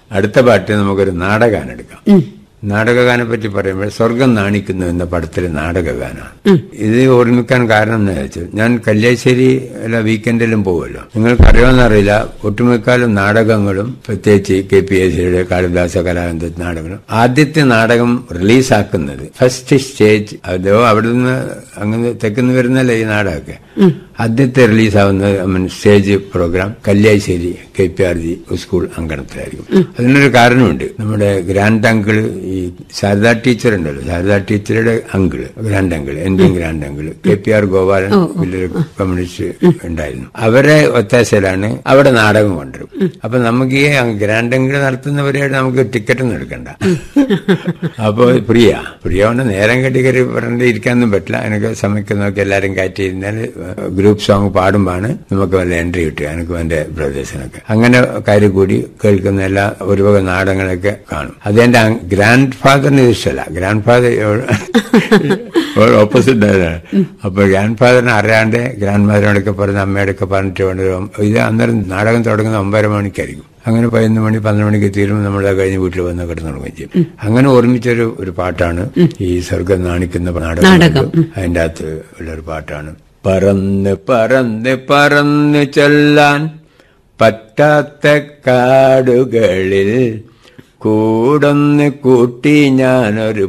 അടുത്ത പാട്ട് നമുക്കൊരു നാടകാനം എടുക്കാം നാടകഗാനെ പറ്റി പറയുമ്പോൾ സ്വർഗം നാണിക്കുന്നു എന്ന പടത്തിലെ നാടകഗാനമാണ് ഇത് ഓർമ്മിക്കാൻ കാരണം എന്താ വെച്ചാൽ ഞാൻ കല്യാശ്ശേരി എല്ലാ വീക്കെൻഡിലും പോകുമല്ലോ നിങ്ങൾക്ക് അറിയാമെന്നറിയില്ല ഒട്ടുമിക്കാലും നാടകങ്ങളും പ്രത്യേകിച്ച് കെ പി എസ് സിയുടെ കാളിദാസ കലാനന്ദ നാടകങ്ങളും ആദ്യത്തെ നാടകം റിലീസാക്കുന്നത് ഫസ്റ്റ് സ്റ്റേജ് അതോ അവിടെ നിന്ന് അങ്ങനെ തെക്കുന്ന് വരുന്നല്ലേ ഈ നാടകമൊക്കെ ആദ്യത്തെ റിലീസാവുന്ന stage programme Kalliasseri K P R G school അങ്കണത്തിലായിരിക്കും അതിനൊരു കാരണമുണ്ട് നമ്മുടെ ഗ്രാൻഡ് അങ്കിള് ഈ ശാരദാ ടീച്ചർ ഉണ്ടല്ലോ ശാരദാ ടീച്ചറുടെ അങ്കിള് ഗ്രാൻഡ് അങ്കിള് എന്റെയും grand uncle K P R Gopalan വലിയൊരു കമ്മ്യൂണിസ്റ്റ് ഉണ്ടായിരുന്നു അവരെ ഒത്താശയിലാണ് അവിടെ നാടകം കൊണ്ടുവരും അപ്പൊ നമുക്ക് ഈ ഗ്രാൻഡ് അങ്കിള് നടത്തുന്നവരെയായിട്ട് നമുക്ക് ടിക്കറ്റ് ഒന്നും എടുക്കണ്ട അപ്പൊ പ്രിയ പ്രിയ കൊണ്ട് നേരം കെട്ടി കയറി പറഞ്ഞിട്ട് ഇരിക്കാനൊന്നും പറ്റില്ല എനിക്ക് സമയക്കുന്നൊക്കെ എല്ലാരും കയറ്റി ഇരുന്നാൽ ഗ്രൂപ്പ് സോങ് പാടുമ്പോഴാണ് നമുക്ക് വല്ല എൻട്രി കിട്ടുക എനിക്ക് എന്റെ ബ്രദേഴ്സിനൊക്കെ അങ്ങനെ കാര്യം കൂടി കേൾക്കുന്ന എല്ലാ ഒരുവക നാടകങ്ങളൊക്കെ കാണും അത് എന്റെ ഗ്രാൻഡ് ഫാദറിന് ഇത് ഇഷ്ടമല്ല ഗ്രാൻഡ് ഫാദർ ഓപ്പോസിറ്റ് ആയതാണ് അപ്പൊ ഗ്രാൻഡ് ഫാദറിനെ അറിയാണ്ട് ഗ്രാൻഡ് മദറിനോടൊക്കെ പറഞ്ഞ് അമ്മയോടൊക്കെ പറഞ്ഞിട്ട് വേണ്ട ഇത് അന്നേരം നാടകം തുടങ്ങുന്ന ഒമ്പര മണിക്കായിരിക്കും അങ്ങനെ പതിനൊന്ന് മണി പന്ത്രണ്ട് മണിക്ക് തീരുമ്പോൾ നമ്മൾ കഴിഞ്ഞ് വീട്ടിൽ വന്ന് കിടന്നുറങ്ങുകയും ചെയ്യും അങ്ങനെ ഓർമ്മിച്ചൊരു ഒരു പാട്ടാണ് ഈ സ്വർഗം നാണിക്കുന്ന നാടകം അതിന്റെ അകത്ത് ഉള്ളൊരു പാട്ടാണ് പറന്ന് പറന്ന് പറന്ന് ചെല്ലാൻ പറ്റാത്ത കാടുകളിൽ കൂടൊന്ന് കൂട്ടി ഞാനൊരു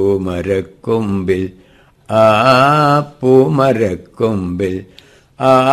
പൂമരക്കൊമ്പിൽ ആ പൂമരക്കൊമ്പിൽ ആ